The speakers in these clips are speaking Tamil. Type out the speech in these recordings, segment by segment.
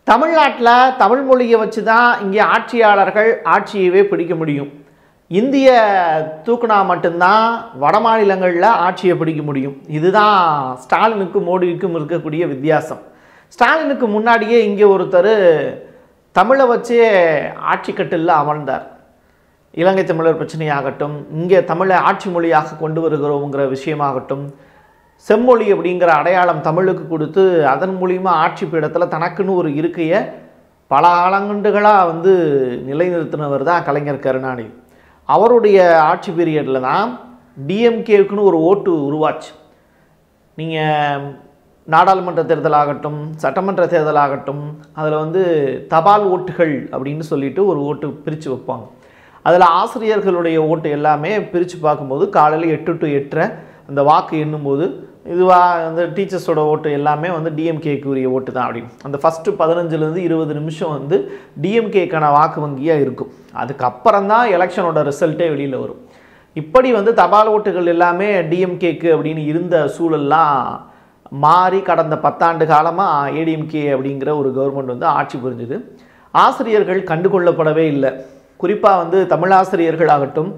தமிழ்நாட்டில் தமிழ் மொழியை வச்சு தான் இங்கே ஆட்சியாளர்கள் ஆட்சியவே பிடிக்க முடியும் இந்திய தூக்குனா மட்டும்தான் வட மாநிலங்களில் ஆட்சியை பிடிக்க முடியும் இதுதான் ஸ்டாலினுக்கும் மோடிக்கும் இருக்கக்கூடிய வித்தியாசம் ஸ்டாலினுக்கு முன்னாடியே இங்கே ஒருத்தர் தமிழை வச்சே ஆட்சி கட்டில் அமர்ந்தார் இலங்கை தமிழர் பிரச்சனையாகட்டும் இங்கே தமிழை ஆட்சி மொழியாக கொண்டு வருகிறோங்கிற விஷயமாகட்டும் செம்மொழி அப்படிங்கிற அடையாளம் தமிழுக்கு கொடுத்து அதன் மூலிமா ஆட்சி பீடத்தில் தனக்குன்னு ஒரு இருக்கையை பல ஆலங்குண்டுகளாக வந்து நிலைநிறுத்தினவர் தான் கலைஞர் கருணாநிதி அவருடைய ஆட்சி பீரியடில் தான் டிஎம்கேவுக்குன்னு ஒரு ஓட்டு உருவாச்சு நீங்கள் நாடாளுமன்ற தேர்தலாகட்டும் சட்டமன்ற தேர்தலாகட்டும் அதில் வந்து தபால் ஓட்டுகள் அப்படின்னு சொல்லிட்டு ஒரு ஓட்டு பிரித்து வைப்பாங்க அதில் ஆசிரியர்களுடைய ஓட்டு எல்லாமே பிரித்து பார்க்கும்போது காலையில் எட்டு டு எட்டரை அந்த வாக்கு எண்ணும்போது இதுவா அந்த டீச்சர்ஸோட ஓட்டு எல்லாமே வந்து டிஎம்கேக்கு உரிய ஓட்டு தான் அப்படின்னு அந்த ஃபஸ்ட்டு பதினஞ்சுலேருந்து இருபது நிமிஷம் வந்து டிஎம்கேக்கான வாக்கு வங்கியாக இருக்கும் அதுக்கப்புறம் தான் எலெக்ஷனோட ரிசல்ட்டே வெளியில் வரும் இப்படி வந்து தபால் ஓட்டுகள் எல்லாமே டிஎம்கேக்கு அப்படின்னு இருந்த சூழல்லாம் மாறி கடந்த பத்தாண்டு காலமாக ஏடிஎம்கே அப்படிங்கிற ஒரு கவர்மெண்ட் வந்து ஆட்சி புரிஞ்சுது ஆசிரியர்கள் கண்டுகொள்ளப்படவே இல்லை குறிப்பாக வந்து தமிழாசிரியர்கள் ஆகட்டும்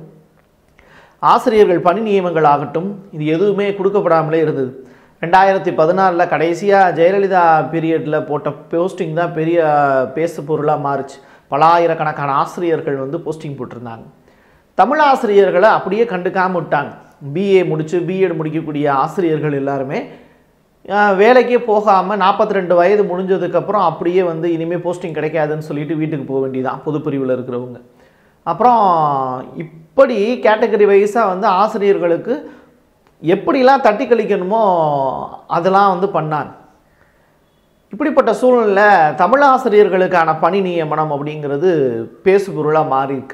ஆசிரியர்கள் பணி நியமங்கள் ஆகட்டும் இது எதுவுமே கொடுக்கப்படாமலே இருந்தது ரெண்டாயிரத்தி பதினாலில் கடைசியாக ஜெயலலிதா பீரியடில் போட்ட போஸ்டிங் தான் பெரிய பேசு பொருளாக மாறுச்சு பல ஆயிரக்கணக்கான ஆசிரியர்கள் வந்து போஸ்டிங் போட்டிருந்தாங்க தமிழ் ஆசிரியர்களை அப்படியே கண்டுக்காம விட்டாங்க பிஏ முடித்து பிஎட் முடிக்கக்கூடிய ஆசிரியர்கள் எல்லாருமே அஹ், வேலைக்கே போகாமல் நாற்பத்தி ரெண்டு வயது முடிஞ்சதுக்கப்புறம் அப்படியே வந்து இனிமேல் போஸ்டிங் கிடைக்காதுன்னு சொல்லிட்டு வீட்டுக்கு போக வேண்டியதான் பொதுப்பிரிவில் இருக்கிறவங்க அப்புறம் இப்படி கேட்டகரி வைஸாக வந்து ஆசிரியர்களுக்கு எப்படிலாம் தட்டி கழிக்கணுமோ அதெல்லாம் வந்து பண்ணாங்க இப்படிப்பட்ட சூழ்நிலை தமிழ் ஆசிரியர்களுக்கான பணி நியமனம் அப்படிங்கிறது பேசுபொருளாக மாறியிருக்கு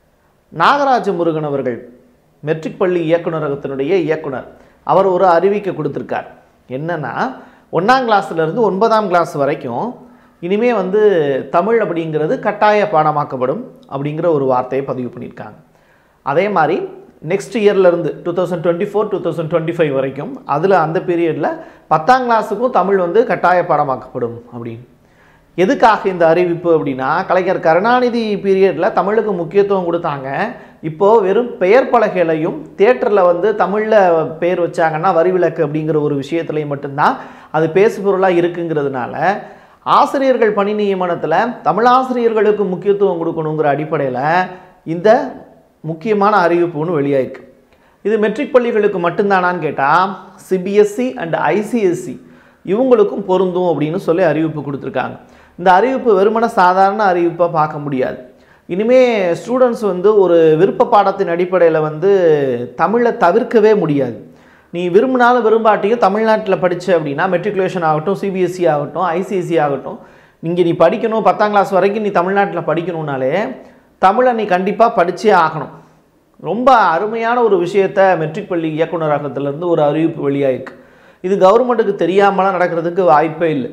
நாகராஜ முருகன் அவர்கள் மெட்ரிக் பள்ளி இயக்குநரகத்தினுடைய இயக்குனர் அவர் ஒரு அறிவிக்கை கொடுத்துருக்கார் என்னன்னா ஒன்றாம் கிளாஸ்லேருந்து ஒன்பதாம் கிளாஸ் வரைக்கும் இனிமே வந்து தமிழ் அப்படிங்கிறது கட்டாய பாடமாக்கப்படும் அப்படிங்கிற ஒரு வார்த்தையை பதிவு பண்ணியிருக்காங்க அதே மாதிரி நெக்ஸ்ட் இயர்லேருந்து two thousand twenty four two thousand twenty five வரைக்கும் அதில் அந்த பீரியடில் பத்தாம் கிளாஸுக்கும் தமிழ் வந்து கட்டாய பாடமாக்கப்படும் அப்படின்னு எதுக்காக இந்த அறிவிப்பு அப்படின்னா கலைஞர் கருணாநிதி பீரியடில் தமிழுக்கு முக்கியத்துவம் கொடுத்தாங்க இப்போது வெறும் பெயர் பலகையிலையும் தேட்டரில் வந்து தமிழில் பெயர் வச்சாங்கன்னா வரி விலக்கு அப்படிங்கிற ஒரு விஷயத்துலையும் மட்டும்தான் அது பேசுபொருளாக இருக்குங்கிறதுனால ஆசிரியர்கள் பணி நியமனத்தில் தமிழாசிரியர்களுக்கு முக்கியத்துவம் கொடுக்கணுங்கிற அடிப்படையில் இந்த முக்கியமான அறிவிப்பு ஒன்று வெளியாயிருக்கு இது மெட்ரிக் பள்ளிகளுக்கு மட்டும்தானான்னு கேட்டால் சிபிஎஸ்சி அண்ட் ஐசிஎஸ்சி இவங்களுக்கும் பொருந்தும் அப்படின்னு சொல்லி அறிவிப்பு கொடுத்துருக்காங்க இந்த அறிவிப்பு வெறுமன சாதாரண அறிவிப்பாக பார்க்க முடியாது இனிமே ஸ்டூடெண்ட்ஸ் வந்து ஒரு விருப்ப பாடத்தின் அடிப்படையில் வந்து தமிழை தவிர்க்கவே முடியாது நீ விரும்பினாலும் விரும்பாட்டியும் தமிழ்நாட்டில் படிச்ச அப்படின்னா மெட்ரிகுலேஷன் ஆகட்டும் சிபிஎஸ்சி ஆகட்டும் ஐசிஎஸ்சி ஆகட்டும் இங்கே நீ படிக்கணும் பத்தாம் கிளாஸ் வரைக்கும் நீ தமிழ்நாட்டில் படிக்கணும்னாலே தமிழை நீ கண்டிப்பாக படிச்சே ஆகணும் ரொம்ப அருமையான ஒரு விஷயத்த மெட்ரிக் பள்ளி இயக்குநரகத்திலேருந்து ஒரு அறிவிப்பு வெளியாயிருக்கு இது கவர்மெண்ட்டுக்கு தெரியாமலாம் நடக்கிறதுக்கு வாய்ப்பே இல்லை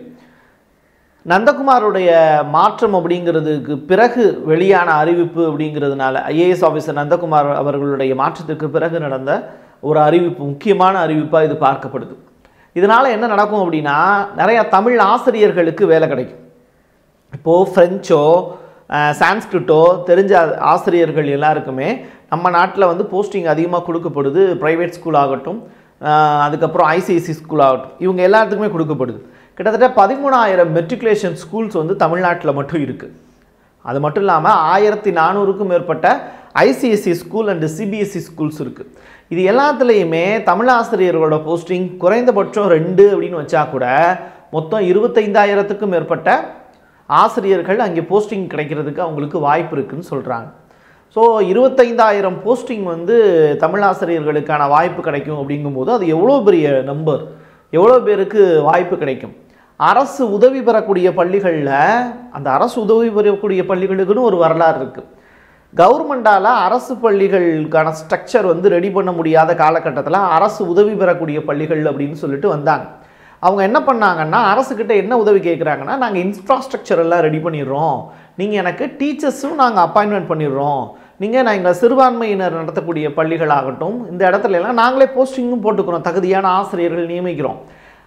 நந்தகுமாருடைய மாற்றம் அப்படிங்கிறதுக்கு பிறகு வெளியான அறிவிப்பு அப்படிங்கிறதுனால ஐஏஎஸ் ஆஃபீஸர் நந்தகுமார் அவர்களுடைய மாற்றத்துக்கு பிறகு நடந்த ஒரு அறிவிப்பு முக்கியமான அறிவிப்பாக இது பார்க்கப்படுது இதனால் என்ன நடக்கும் அப்படின்னா நிறையா தமிழ் ஆசிரியர்களுக்கு வேலை கிடைக்கும் இப்போது ஃப்ரெஞ்சோ சான்ஸ்கிரிட்டோ தெரிஞ்ச ஆசிரியர்கள் எல்லாருக்குமே நம்ம நாட்டில் வந்து போஸ்டிங் அதிகமாக கொடுக்கப்படுது ப்ரைவேட் ஸ்கூல் ஆகட்டும் அஹ், அதுக்கப்புறம் ஐசிஐசி ஸ்கூல் ஆகட்டும் இவங்க எல்லாத்துக்குமே கொடுக்கப்படுது கிட்டத்தட்ட பதிமூணாயிரம் மெட்ரிகுலேஷன் ஸ்கூல்ஸ் வந்து தமிழ்நாட்டில் மட்டும் இருக்குது அது மட்டும் இல்லாமல் ஆயிரத்தி நானூறுக்கும் மேற்பட்ட ICSE school and CBSE schools இருக்குது இது எல்லாத்துலேயுமே தமிழ் ஆசிரியர்களோட போஸ்டிங் குறைந்தபட்சம் ரெண்டு அப்படின்னு வச்சா கூட மொத்தம் இருபத்தைந்தாயிரத்துக்கும் மேற்பட்ட ஆசிரியர்கள் அங்கே போஸ்டிங் கிடைக்கிறதுக்கு அவங்களுக்கு வாய்ப்பு இருக்குன்னு சொல்கிறாங்க ஸோ இருபத்தைந்தாயிரம் போஸ்டிங் வந்து தமிழ் ஆசிரியர்களுக்கான வாய்ப்பு கிடைக்கும் அப்படிங்கும்போது அது எவ்வளோ பெரிய நம்பர் எவ்வளோ பேருக்கு வாய்ப்பு கிடைக்கும் அரசு உதவி பெறக்கூடிய பள்ளிகளில் அந்த அரசு உதவி பெறக்கூடிய பள்ளிகளுக்குன்னு ஒரு வரலாறு இருக்குது கவர்மெண்டால் அரசு பள்ளிகளுக்கான ஸ்ட்ரக்சர் வந்து ரெடி பண்ண முடியாத காலகட்டத்தில் அரசு உதவி பெறக்கூடிய பள்ளிகள் அப்படின்னு சொல்லிட்டு வந்தாங்க அவங்க என்ன பண்ணாங்கன்னா அரசுக்கிட்ட என்ன உதவி கேட்குறாங்கன்னா நாங்கள் இன்ஃப்ராஸ்ட்ரக்சர் எல்லாம் ரெடி பண்ணிடுறோம் நீங்கள் எனக்கு டீச்சர்ஸும் நாங்கள் அப்பாயின்மெண்ட் பண்ணிடுறோம் நீங்கள் நாங்கள் சிறுபான்மையினர் நடத்தக்கூடிய பள்ளிகளாகட்டும் இந்த இடத்துல எல்லாம் நாங்களே போஸ்டிங்கும் போட்டுக்கிறோம் தகுதியான ஆசிரியர்கள் நியமிக்கிறோம்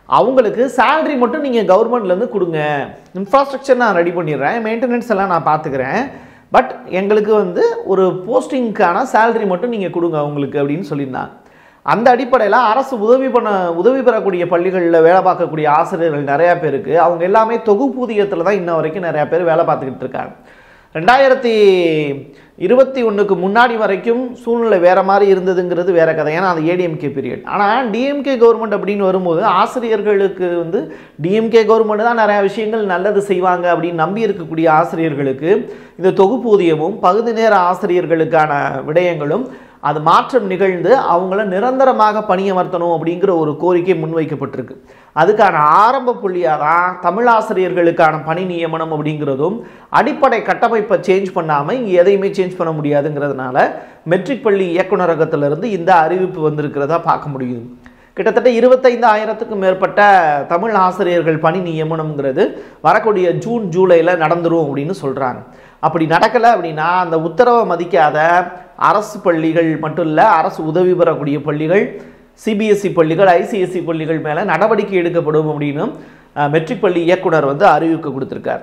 அவங்களுக்கு salary மட்டும் நீங்கள் கவர்மெண்ட்லேருந்து கொடுங்க இன்ஃப்ராஸ்ட்ரக்சர் நான் ரெடி பண்ணிடுறேன் மெயின்டெனன்ஸ் எல்லாம் நான் பார்த்துக்கிறேன் பட் எங்களுக்கு வந்து ஒரு போஸ்டிங்க்கான salary மட்டும் நீங்கள் கொடுங்க அவங்களுக்கு அப்படின்னு சொல்லியிருந்தாங்க அந்த அடிப்படையில் அரசு உதவி பண்ண உதவி பெறக்கூடிய பள்ளிகளில் வேலை பார்க்கக்கூடிய ஆசிரியர்கள் நிறையா பேருக்கு அவங்க எல்லாமே தொகுப்பூதியத்தில் தான் இன்ன வரைக்கும் நிறையா பேர் வேலை பார்த்துக்கிட்டு இருக்காங்க ரெண்டாயிரத்தி இருபத்தி ஒன்றுக்கு முன்னாடி வரைக்கும் சூழ்நிலை வேற மாதிரி இருந்ததுங்கிறது வேற கதை ஏன்னா அது ஏடிஎம்கே பீரியட் ஆனால் டிஎம்கே கவர்மெண்ட் அப்படின்னு வரும்போது ஆசிரியர்களுக்கு வந்து டிஎம்கே கவர்மெண்ட் தான் நிறையா விஷயங்கள் நல்லது செய்வாங்க அப்படின்னு நம்பி இருக்கக்கூடிய ஆசிரியர்களுக்கு இந்த தொகுப்பூதியமும் பகுதி நேர ஆசிரியர்களுக்கான விடயங்களும் அது மாற்றம் நிகழ்ந்து அவங்கள நிரந்தரமாக பணியமர்த்தணும் அப்படிங்கிற ஒரு கோரிக்கை முன்வைக்கப்பட்டிருக்கு அதுக்கான ஆரம்ப புள்ளியாக தான் தமிழ் ஆசிரியர்களுக்கான பணி நியமனம் அப்படிங்கிறதும் அடிப்படை கட்டமைப்பை சேஞ்ச் பண்ணாமல் இங்கே எதையுமே சேஞ்ச் பண்ண முடியாதுங்கிறதுனால மெட்ரிக் பள்ளி இயக்குநரகத்திலிருந்து இந்த அறிவிப்பு வந்திருக்கிறதா பார்க்க முடியுது கிட்டத்தட்ட இருபத்தைந்து ஆயிரத்துக்கும் மேற்பட்ட தமிழ் ஆசிரியர்கள் பணி நியமனம்ங்கிறது வரக்கூடிய ஜூன் ஜூலையில் நடந்துரும் அப்படின்னு சொல்கிறாங்க அப்படி நடக்கலை அப்படின்னா அந்த உத்தரவை மதிக்காத அரசு பள்ளிகள் மட்டும் இல்லை அரசு உதவி பெறக்கூடிய பள்ளிகள் சிபிஎஸ்சி பள்ளிகள் ஐசிஎஸ்சி பள்ளிகள் மேலே நடவடிக்கை எடுக்கப்படும் அப்படின்னு அஹ், மெட்ரிக் பள்ளி இயக்குனர் வந்து அறிவிக்க கொடுத்துருக்கார்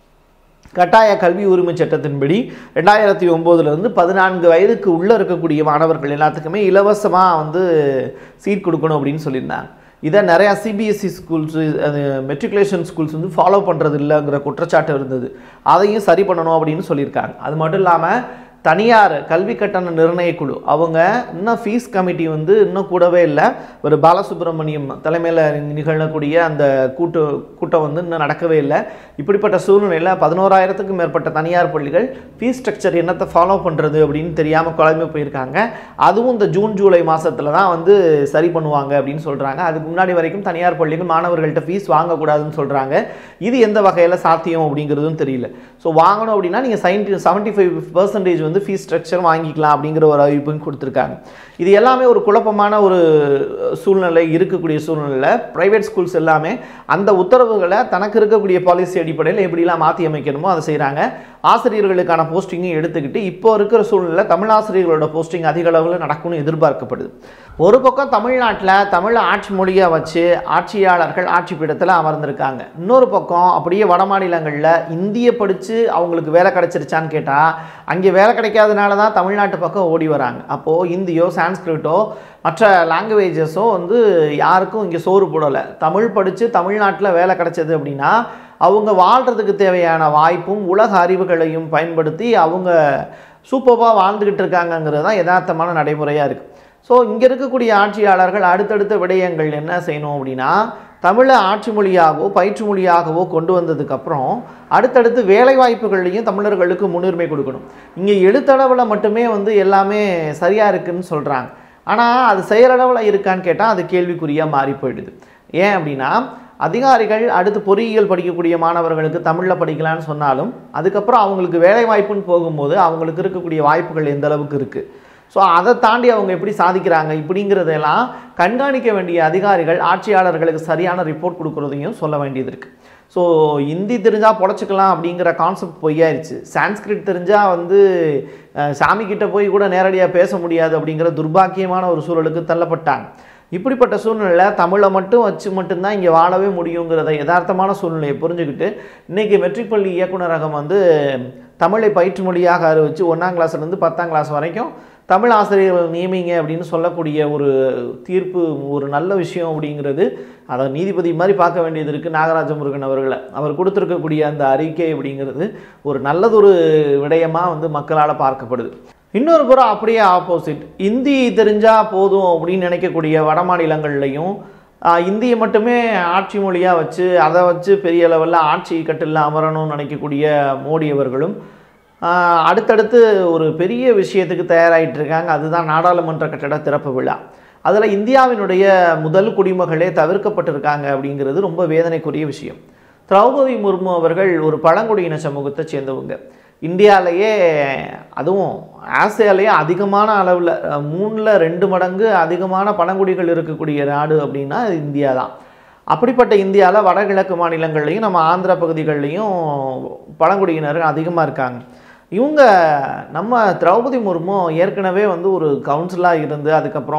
கட்டாய கல்வி உரிமை சட்டத்தின்படி ரெண்டாயிரத்தி ஒம்போதுலேருந்து பதினான்கு வயதுக்கு உள்ளே இருக்கக்கூடிய மாணவர்கள் எல்லாத்துக்குமே இலவசமாக வந்து சீட் கொடுக்கணும் அப்படின்னு சொல்லியிருந்தாங்க இதை நிறையா சிபிஎஸ்சி ஸ்கூல்ஸ் அது மெட்ரிகுலேஷன் ஸ்கூல்ஸ் வந்து ஃபாலோ பண்ணுறது இல்லைங்கிற குற்றச்சாட்டு இருந்தது அதையும் சரி பண்ணணும் அப்படின்னு சொல்லியிருக்காங்க அது மட்டும் இல்லாமல் தனியார் கல்வி கட்டண நிர்ணய குழு அவங்க இன்னும் ஃபீஸ் கமிட்டி வந்து இன்னும் கூடவே இல்லை ஒரு பாலசுப்ரமணியம் தலைமையில் நிகழக்கூடிய அந்த கூட்டு கூட்டம் வந்து இன்னும் நடக்கவே இல்லை இப்படிப்பட்ட சூழ்நிலையில் பதினோராயிரத்துக்கும் மேற்பட்ட தனியார் பள்ளிகள் ஃபீஸ் ஸ்ட்ரக்சர் என்னத்தை ஃபாலோ பண்ணுறது அப்படின்னு தெரியாமல் குழம்பு போயிருக்காங்க அதுவும் இந்த ஜூன் ஜூலை மாதத்தில் தான் வந்து சரி பண்ணுவாங்க அப்படின்னு சொல்கிறாங்க அதுக்கு முன்னாடி வரைக்கும் தனியார் பள்ளிகள் மாணவர்கள்ட்ட ஃபீஸ் வாங்கக்கூடாதுன்னு சொல்கிறாங்க இது எந்த வகையில் சாத்தியம் அப்படிங்கிறதும் தெரியல ஸோ வாங்கணும் அப்படின்னா நீங்கள் சைன்டி செவன்ட்டி ஃபைவ் பர்சன்டேஜ் வந்து ஃபீஸ் ஸ்ட்ரக்சர் வாங்கிக்கலாம் அப்படிங்கிற ஒரு அறிவிப்பும் கொடுத்துருக்காங்க இது எல்லாமே ஒரு குழப்பமான ஒரு சூழ்நிலை இருக்கக்கூடிய சூழ்நிலையில் ப்ரைவேட் ஸ்கூல்ஸ் எல்லாமே அந்த உத்தரவுகளை தனக்கு இருக்கக்கூடிய பாலிசி அடிப்படையில் எப்படிலாம் மாற்றி அமைக்கணுமோ அதை செய்கிறாங்க ஆசிரியர்களுக்கான போஸ்டிங்கும் எடுத்துக்கிட்டு இப்போ இருக்கிற சூழ்நிலை தமிழ் ஆசிரியர்களோட போஸ்டிங் அதிக அளவில் நடக்கும்னு எதிர்பார்க்கப்படுது ஒரு பக்கம் தமிழ்நாட்டில் தமிழ் ஆட்சி மொழியை வச்சு ஆட்சியாளர்கள் ஆட்சி பீடத்தில் அமர்ந்திருக்காங்க இன்னொரு பக்கம் அப்படியே வட மாநிலங்களில் இந்திய படித்து அவங்களுக்கு வேலை கிடைச்சிருச்சான்னு கேட்டால் அங்கே வேலை கிடைக்காதனால தான் தமிழ்நாட்டு பக்கம் ஓடி வராங்க அப்போது இந்தியோ சான்ஸ்கிரிட்டோ மற்ற லாங்குவேஜஸோ வந்து யாருக்கும் இங்கே சோறு போடலை தமிழ் படித்து தமிழ்நாட்டில் வேலை கிடைச்சது அப்படின்னா அவங்க வாழ்கிறதுக்கு தேவையான வாய்ப்பும் உலக அறிவுகளையும் பயன்படுத்தி அவங்க சூப்பராக வாழ்ந்துக்கிட்டு இருக்காங்கங்கிறது தான் யதார்த்தமான நடைமுறையாக இருக்குது ஸோ இங்கே இருக்கக்கூடிய ஆட்சியாளர்கள் அடுத்தடுத்த விடயங்கள் என்ன செய்யணும் அப்படின்னா தமிழை ஆட்சி மொழியாகவோ பயிற்று மொழியாகவோ கொண்டு வந்ததுக்கப்புறம் அடுத்தடுத்து வேலை வாய்ப்புகள்லையும் தமிழர்களுக்கு முன்னுரிமை கொடுக்கணும் இங்கே எழுத்தளவில் மட்டுமே வந்து எல்லாமே சரியாக இருக்குன்னு சொல்கிறாங்க ஆனால் அது செயலளவில் இருக்கான்னு கேட்டால் அது கேள்விக்குறியாக மாறி போயிடுது ஏன் அப்படின்னா அதிகாரிகள் அடுத்து பொறியியல் படிக்கக்கூடிய மாணவர்களுக்கு தமிழில் படிக்கலான்னு சொன்னாலும் அதுக்கப்புறம் அவங்களுக்கு வேலை வாய்ப்புன்னு போகும்போது அவங்களுக்கு இருக்கக்கூடிய வாய்ப்புகள் எந்த அளவுக்கு இருக்குது ஸோ அதை தாண்டி அவங்க எப்படி சாதிக்கிறாங்க இப்படிங்கிறதெல்லாம் கண்காணிக்க வேண்டிய அதிகாரிகள் ஆட்சியாளர்களுக்கு சரியான ரிப்போர்ட் கொடுக்குறதையும் சொல்ல வேண்டியது இருக்குது ஸோ ஹிந்தி தெரிஞ்சால் பொழைச்சிக்கலாம் அப்படிங்கிற கான்செப்ட் பொய்யாயிருச்சு சான்ஸ்கிரிட் தெரிஞ்சால் வந்து அஹ், சாமி கிட்ட போய் கூட நேரடியாக பேச முடியாது அப்படிங்கிற துர்பாக்கியமான ஒரு சூழலுக்கு தள்ளப்பட்டாங்க இப்படிப்பட்ட சூழ்நிலையில தமிழை மட்டும் வச்சு மட்டும்தான் இங்கே வாழவே முடியுங்கிறத யதார்த்தமான சூழ்நிலையை புரிஞ்சுக்கிட்டு இன்றைக்கி மெட்ரிக் பள்ளி இயக்குநரகம் வந்து தமிழை பயிற்று மொழியாக அறிவிச்சு ஒன்றாம் கிளாஸ்லேருந்து பத்தாம் கிளாஸ் வரைக்கும் தமிழ் ஆசிரியர்கள் நியமிங்க அப்படின்னு சொல்லக்கூடிய ஒரு தீர்ப்பு ஒரு நல்ல விஷயம் அப்படிங்கிறது அதை நீதிபதி மாதிரி பார்க்க வேண்டியது இருக்குது நாகராஜ முருகன் அவர்களை அவர் கொடுத்துருக்கக்கூடிய அந்த அறிக்கை அப்படிங்கிறது ஒரு நல்லதொரு விடயமாக வந்து மக்களால் பார்க்கப்படுது இன்னொரு புறம் அப்படியே ஆப்போசிட் இந்தி தெரிஞ்சால் போதும் அப்படின்னு நினைக்கக்கூடிய வட மாநிலங்கள்லையும் ஆஹ், இந்தியை மட்டுமே ஆட்சி மொழியாக வச்சு அதை வச்சு பெரிய லெவலில் ஆட்சி கட்டில் அமரணும்னு நினைக்கக்கூடிய மோடி அவர்களும் ஆஹ், அடுத்தடுத்து ஒரு பெரிய விஷயத்துக்கு தயாராகிட்டு இருக்காங்க அதுதான் நாடாளுமன்ற கட்டட திறப்பு விழா அதில் இந்தியாவினுடைய முதல் குடிமகளே தவிர்க்கப்பட்டிருக்காங்க அப்படிங்கிறது ரொம்ப வேதனைக்குரிய விஷயம் திரௌபதி முர்மு அவர்கள் ஒரு பழங்குடியின சமூகத்தை சேர்ந்தவங்க இந்தியாவிலேயே அதுவும் ஆசியாலேயே அதிகமான அளவில் மூணில் ரெண்டு மடங்கு அதிகமான பழங்குடிகள் இருக்கக்கூடிய நாடு அப்படின்னா அது இந்தியா தான் அப்படிப்பட்ட இந்தியாவில் வடகிழக்கு மாநிலங்கள்லையும் நம்ம ஆந்திர பகுதிகள்லையும் பழங்குடியினர்கள் அதிகமாக இருக்காங்க இவங்க நம்ம திரௌபதி முர்மு ஏற்கனவே வந்து ஒரு கவுன்சிலாக இருந்து அதுக்கப்புறம்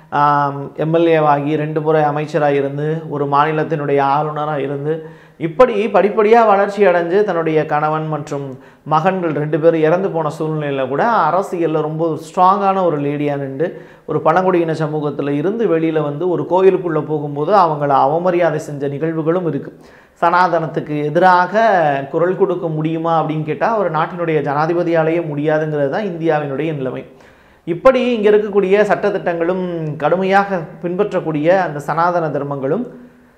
எம்எல்ஏவாகி ரெண்டு முறை அமைச்சராக இருந்து ஒரு மாநிலத்தினுடைய ஆளுநராக இருந்து இப்படி படிப்படியாக வளர்ச்சி அடைஞ்சு தன்னுடைய கணவன் மற்றும் மகன்கள் ரெண்டு பேரும் இறந்து போன சூழ்நிலையில் கூட அரசியலில் ரொம்ப ஸ்ட்ராங்கான ஒரு லேடியாக நின்று ஒரு பழங்குடியின சமூகத்தில் இருந்து வெளியில் வந்து ஒரு கோயிலுக்குள்ளே போகும்போது அவங்கள அவமரியாதை செஞ்ச நிகழ்வுகளும் இருக்குது சனாதனத்துக்கு எதிராக குரல் கொடுக்க முடியுமா அப்படின்னு கேட்டால் ஒரு நாட்டினுடைய ஜனாதிபதியாலேயே முடியாதுங்கிறது தான் இந்தியாவினுடைய நிலைமை இப்படி இங்கே இருக்கக்கூடிய சட்டத்திட்டங்களும் கடுமையாக பின்பற்றக்கூடிய அந்த சனாதன தர்மங்களும்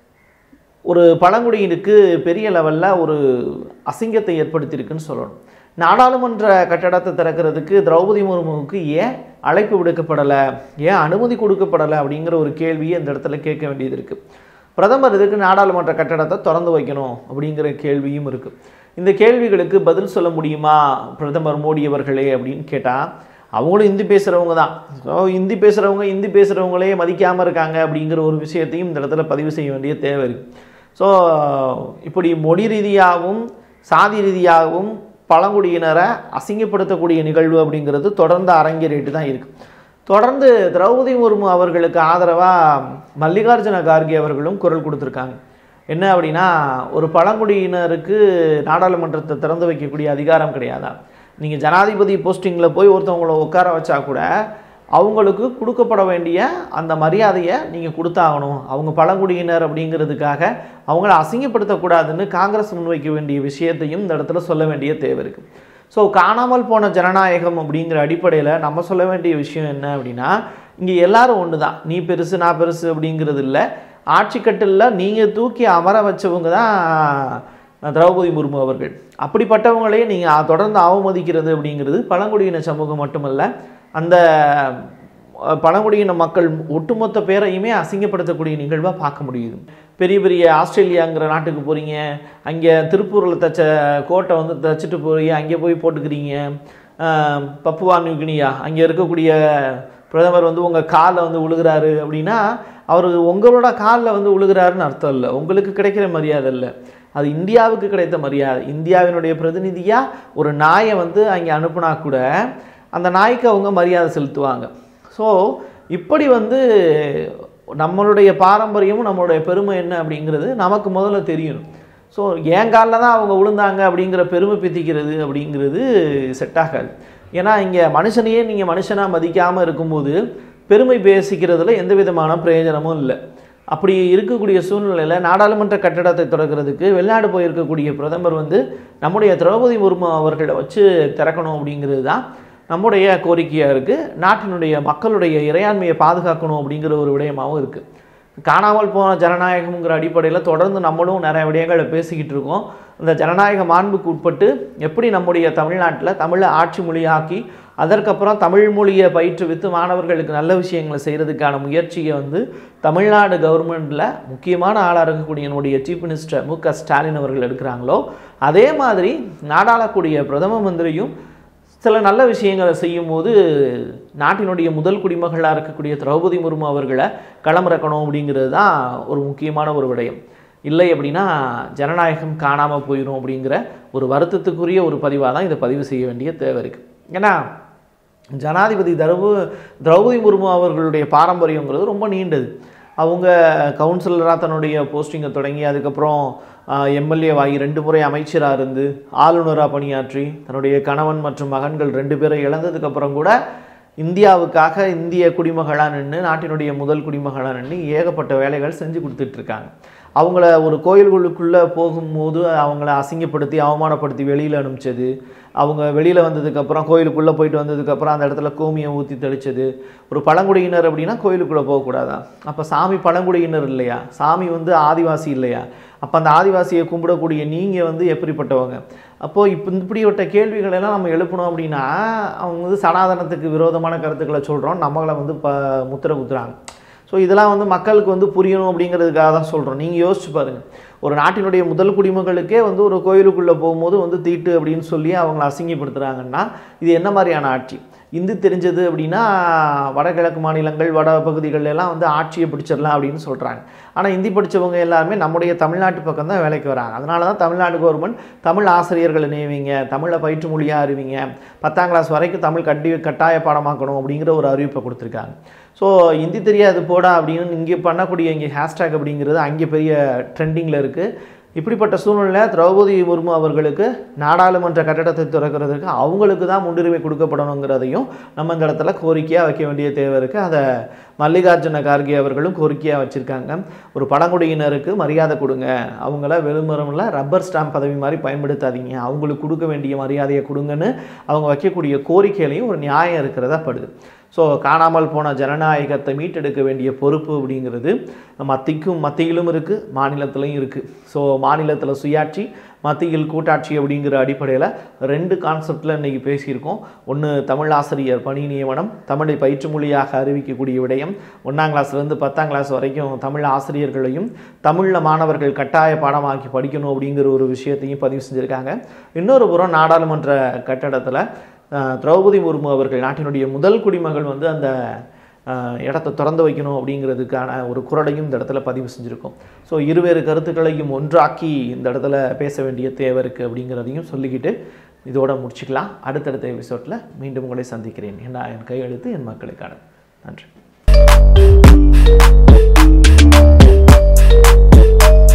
ஒரு பழங்குடியினுக்கு பெரிய லெவலில் ஒரு அசிங்கத்தை ஏற்படுத்தியிருக்குன்னு சொல்லணும் நாடாளுமன்ற கட்டடத்தை திறக்கிறதுக்கு திரௌபதி முர்முவுக்கு ஏன் அழைப்பு விடுக்கப்படலை ஏன் அனுமதி கொடுக்கப்படலை அப்படிங்கிற ஒரு கேள்வியை இந்த இடத்துல கேட்க வேண்டியது இருக்குது பிரதமர் இதுக்கு நாடாளுமன்ற கட்டடத்தை திறந்து வைக்கணும் அப்படிங்கிற கேள்வியும் இருக்குது இந்த கேள்விகளுக்கு பதில் சொல்ல முடியுமா பிரதமர் மோடி அவர்களே அப்படின்னு கேட்டால் அவங்களும் ஹிந்தி பேசுகிறவங்க தான் ஸோ ஹிந்தி பேசுகிறவங்க ஹிந்தி பேசுகிறவங்களே மதிக்காமல் இருக்காங்க அப்படிங்கிற ஒரு விஷயத்தையும் இந்த இடத்துல பதிவு செய்ய வேண்டிய தேவை இருக்குது ஸோ இப்படி மொழி ரீதியாகவும் சாதி ரீதியாகவும் பழங்குடியினரை அசிங்கப்படுத்தக்கூடிய நிகழ்வு அப்படிங்கிறது தொடர்ந்து அரங்கேறிட்டு தான் இருக்குது தொடர்ந்து திரௌபதி முர்மு அவர்களுக்கு ஆதரவாக மல்லிகார்ஜுன கார்கே அவர்களும் குரல் கொடுத்துருக்காங்க என்ன அப்படின்னா ஒரு பழங்குடியினருக்கு நாடாளுமன்றத்தை திறந்து வைக்கக்கூடிய அதிகாரம் கிடையாதா நீங்கள் ஜனாதிபதி போஸ்டிங்கில் போய் ஒருத்தவங்கள உட்கார வச்சா கூட அவங்களுக்கு கொடுக்கப்பட வேண்டிய அந்த மரியாதையை நீங்கள் கொடுத்தாகணும் அவங்க பழங்குடியினர் அப்படிங்கிறதுக்காக அவங்கள அசிங்கப்படுத்தக்கூடாதுன்னு காங்கிரஸ் முன்வைக்க வேண்டிய விஷயத்தையும் இந்த இடத்துல சொல்ல வேண்டிய தேவை இருக்குது ஸோ காணாமல் போன ஜனநாயகம் அப்படிங்கிற அடிப்படையில் நம்ம சொல்ல வேண்டிய விஷயம் என்ன அப்படின்னா இங்கே எல்லாரும் ஒன்று தான் நீ பெருசு நான் பெருசு அப்படிங்கிறது இல்லை ஆட்சி கட்டிலில் நீங்கள் தூக்கி அமர வச்சவங்க தான் திரௌபதி முர்மு அவர்கள் அப்படிப்பட்டவங்களே நீங்கள் தொடர்ந்து அவமதிக்கிறது அப்படிங்கிறது பழங்குடியின சமூகம் மட்டுமல்ல அந்த அஹ், பழங்குடியின மக்கள் ஒட்டுமொத்த பேரையுமே அசிங்கப்படுத்தக்கூடிய நிகழ்வாக பார்க்க முடியுது பெரிய பெரிய ஆஸ்திரேலியாங்கிற நாட்டுக்கு போகிறீங்க அங்கே திருப்பூரில் தைச்ச கோட்டை வந்து தைச்சிட்டு போய் அங்கே போய் போட்டுக்கிறீங்க அஹ், பப்புவா நியூகினியா அங்கே இருக்கக்கூடிய பிரதமர் வந்து உங்கள் காலில் வந்து விழுகிறாரு அப்படின்னா அவர் உங்களோட காலில் வந்து விழுகிறாருன்னு அர்த்தம் இல்லை உங்களுக்கு கிடைக்கிற மரியாதை இல்லை அது இந்தியாவுக்கு கிடைத்த மரியாதை இந்தியாவினுடைய பிரதிநிதியாக ஒரு நாயை வந்து அங்கே அனுப்புனா கூட அந்த நாய்க்கு அவங்க மரியாதை செலுத்துவாங்க ஸோ இப்படி வந்து நம்மளுடைய பாரம்பரியமும் நம்மளுடைய பெருமை என்ன அப்படிங்கிறது நமக்கு முதல்ல தெரியணும் ஸோ என் காலில் தான் அவங்க விழுந்தாங்க அப்படிங்கிற பெருமை பித்திக்கிறது அப்படிங்கிறது செட் ஆகாது ஏன்னா இங்கே மனுஷனையே நீங்கள் மனுஷனாக மதிக்காமல் இருக்கும்போது பெருமை பேசிக்கிறதுல எந்த விதமான பிரயோஜனமும் இல்லை அப்படி இருக்கக்கூடிய சூழ்நிலையில் நாடாளுமன்ற கட்டடத்தை திறக்கிறதுக்கு வெளிநாடு போயிருக்கக்கூடிய பிரதமர் வந்து நம்முடைய திரௌபதி முர்மு அவர்களை வச்சு திறக்கணும் அப்படிங்கிறது தான் நம்முடைய கோரிக்கையாக இருக்குது நாட்டினுடைய மக்களுடைய இறையாண்மையை பாதுகாக்கணும் அப்படிங்கிற ஒரு விடயமாகவும் இருக்குது காணாமல் போன ஜனநாயகம்ங்கிற அடிப்படையில் தொடர்ந்து நம்மளும் நிறைய விடயங்களை பேசிக்கிட்டு இருக்கோம் அந்த ஜனநாயக மாண்புக்கு உட்பட்டு எப்படி நம்முடைய தமிழ்நாட்டில் தமிழை ஆட்சி மொழியாக்கி அதற்கப்புறம் தமிழ் மொழியை பயிற்றுவித்து மாணவர்களுக்கு நல்ல விஷயங்களை செய்கிறதுக்கான முயற்சியை வந்து தமிழ்நாடு கவர்மெண்ட்டில் முக்கியமான ஆளாக இருக்கக்கூடிய என்னுடைய சீஃப் மினிஸ்டர் மு க ஸ்டாலின் அவர்கள் எடுக்கிறாங்களோ அதே மாதிரி நாடாளக்கூடிய பிரதம மந்திரியும் சில நல்ல விஷயங்களை செய்யும்போது நாட்டினுடைய முதல் குடிமகளாக இருக்கக்கூடிய திரௌபதி முர்மு அவர்களை களமிறக்கணும் அப்படிங்கிறது தான் ஒரு முக்கியமான ஒரு விடயம் இல்லை அப்படின்னா ஜனநாயகம் காணாமல் போயிடும் அப்படிங்கிற ஒரு வருத்தத்துக்குரிய ஒரு பதிவாக தான் இதை பதிவு செய்ய வேண்டிய தேவை இருக்குது ஏன்னா ஜனாதிபதி தரவு திரௌபதி முர்மு அவர்களுடைய பாரம்பரியங்கிறது ரொம்ப நீண்டது அவங்க கவுன்சிலராக தன்னுடைய போஸ்டிங்கை தொடங்கி அதுக்கப்புறம் எம்எல்ஏவாகி ரெண்டு முறை அமைச்சராக இருந்து ஆளுநராக பணியாற்றி தன்னுடைய கணவன் மற்றும் மகன்கள் ரெண்டு பேரை இழந்ததுக்கப்புறம் கூட இந்தியாவுக்காக இந்திய குடிமகளாக நின்று நாட்டினுடைய முதல் குடிமகளாக நின்று ஏகப்பட்ட வேலைகள் செஞ்சு கொடுத்துட்ருக்காங்க அவங்கள ஒரு கோயில்களுக்குள்ளே போகும்போது அவங்கள அசிங்கப்படுத்தி அவமானப்படுத்தி வெளியில் அனுப்பிச்சது அவங்க வெளியில் வந்ததுக்கப்புறம் கோயிலுக்குள்ளே போயிட்டு வந்ததுக்கப்புறம் அந்த இடத்துல கோமியம் ஊற்றி தெளிச்சது ஒரு பழங்குடியினர் அப்படின்னா கோயிலுக்குள்ளே போகக்கூடாதா அப்போ சாமி பழங்குடியினர் இல்லையா சாமி வந்து ஆதிவாசி இல்லையா அப்போ அந்த ஆதிவாசியை கும்பிடக்கூடிய நீங்கள் வந்து எப்படிப்பட்டவங்க அப்போது இப்போ இப்படிப்பட்ட கேள்விகள் எல்லாம் நம்ம எழுப்பணும் அப்படின்னா அவங்க வந்து சனாதனத்துக்கு விரோதமான கருத்துக்களை சொல்கிறோம் நம்மளை வந்து ப முத்திர குத்துறாங்க ஸோ இதெல்லாம் வந்து மக்களுக்கு வந்து புரியணும் அப்படிங்கிறதுக்காக தான் சொல்கிறோம் நீங்கள் யோசிச்சு பாருங்கள் ஒரு நாட்டினுடைய முதல் குடிமகளுக்கே வந்து ஒரு கோயிலுக்குள்ளே போகும்போது வந்து தீட்டு அப்படின்னு சொல்லி அவங்கள அசிங்கப்படுத்துகிறாங்கன்னா இது என்ன மாதிரியான ஆட்சி இந்து தெரிஞ்சது அப்படின்னா வடகிழக்கு மாநிலங்கள் வட பகுதிகள் எல்லாம் வந்து ஆட்சியை பிடிச்சிடலாம் அப்படின்னு சொல்கிறாங்க ஆனால் இந்தி படித்தவங்க எல்லாருமே நம்முடைய தமிழ்நாட்டு பக்கம் தான் வேலைக்கு வராங்க அதனால தான் தமிழ்நாடு கவர்மெண்ட் தமிழ் ஆசிரியர்களை நியமிங்க தமிழை பயிற்று மொழியாக அறிவிங்க பத்தாம் கிளாஸ் வரைக்கும் தமிழ் கட்டி கட்டாய பாடமாக்கணும் அப்படிங்கிற ஒரு அறிவிப்பை கொடுத்துருக்காங்க ஸோ ஹிந்தி தெரியாது போடா அப்படின்னு இங்கே பண்ணக்கூடிய இங்கே ஹேஷ்டேக் அப்படிங்கிறது அங்கே பெரிய ட்ரெண்டிங்கில் இருக்குது இப்படிப்பட்ட சூழ்நிலை திரௌபதி முர்மு அவர்களுக்கு நாடாளுமன்ற கட்டடத்தை திறக்கிறதுக்கு அவங்களுக்கு தான் முன்னுரிமை கொடுக்கப்படணுங்கிறதையும் நம்ம இந்த இடத்துல கோரிக்கையாக வைக்க வேண்டிய தேவை இருக்குது அதை மல்லிகார்ஜுன கார்கே அவர்களும் கோரிக்கையாக வச்சுருக்காங்க ஒரு பழங்குடியினருக்கு மரியாதை கொடுங்க அவங்கள வெறுமரமில் ரப்பர் ஸ்டாம்ப் பதவி மாதிரி பயன்படுத்தாதீங்க அவங்களுக்கு கொடுக்க வேண்டிய மரியாதையை கொடுங்கன்னு அவங்க வைக்கக்கூடிய கோரிக்கையிலையும் ஒரு நியாயம் இருக்கிறதா படுது ஸோ காணாமல் போன ஜனநாயகத்தை மீட்டெடுக்க வேண்டிய பொறுப்பு அப்படிங்கிறது மத்திக்கும் மத்தியிலும் இருக்குது மாநிலத்திலையும் இருக்குது ஸோ மாநிலத்தில் சுயாட்சி மத்தியில் கூட்டாட்சி அப்படிங்கிற அடிப்படையில் ரெண்டு கான்செப்டில் இன்றைக்கி பேசியிருக்கோம் ஒன்று தமிழ் ஆசிரியர் பணி நியமனம் தமிழை பயிற்று மொழியாக அறிவிக்கக்கூடிய விடயம் ஒன்றாம் கிளாஸ்லேருந்து பத்தாம் கிளாஸ் வரைக்கும் தமிழ் ஆசிரியர்களையும் தமிழில் மாணவர்கள் கட்டாய பாடமாக்கி படிக்கணும் அப்படிங்கிற ஒரு விஷயத்தையும் பதிவு செஞ்சுருக்காங்க இன்னொரு புறம் நாடாளுமன்ற கட்டடத்தில் அஹ், திரௌபதி முர்மு அவர்கள் நாட்டினுடைய முதல் குடிமகள் வந்து அந்த அஹ், இடத்த திறந்து வைக்கணும் அப்படிங்கிறதுக்கான ஒரு குரலையும் இந்த இடத்துல பதிவு செஞ்சுருக்கோம் ஸோ இருவேறு கருத்துக்களையும் ஒன்றாக்கி இந்த இடத்துல பேச வேண்டிய தேவை இருக்குது அப்படிங்கிறதையும் சொல்லிக்கிட்டு இதோட முடிச்சுக்கலாம் அடுத்தடுத்த எபிசோடில் மீண்டும் உங்களை சந்திக்கிறேன் என்ன என் கையெழுத்து என் மக்களுக்கான நன்றி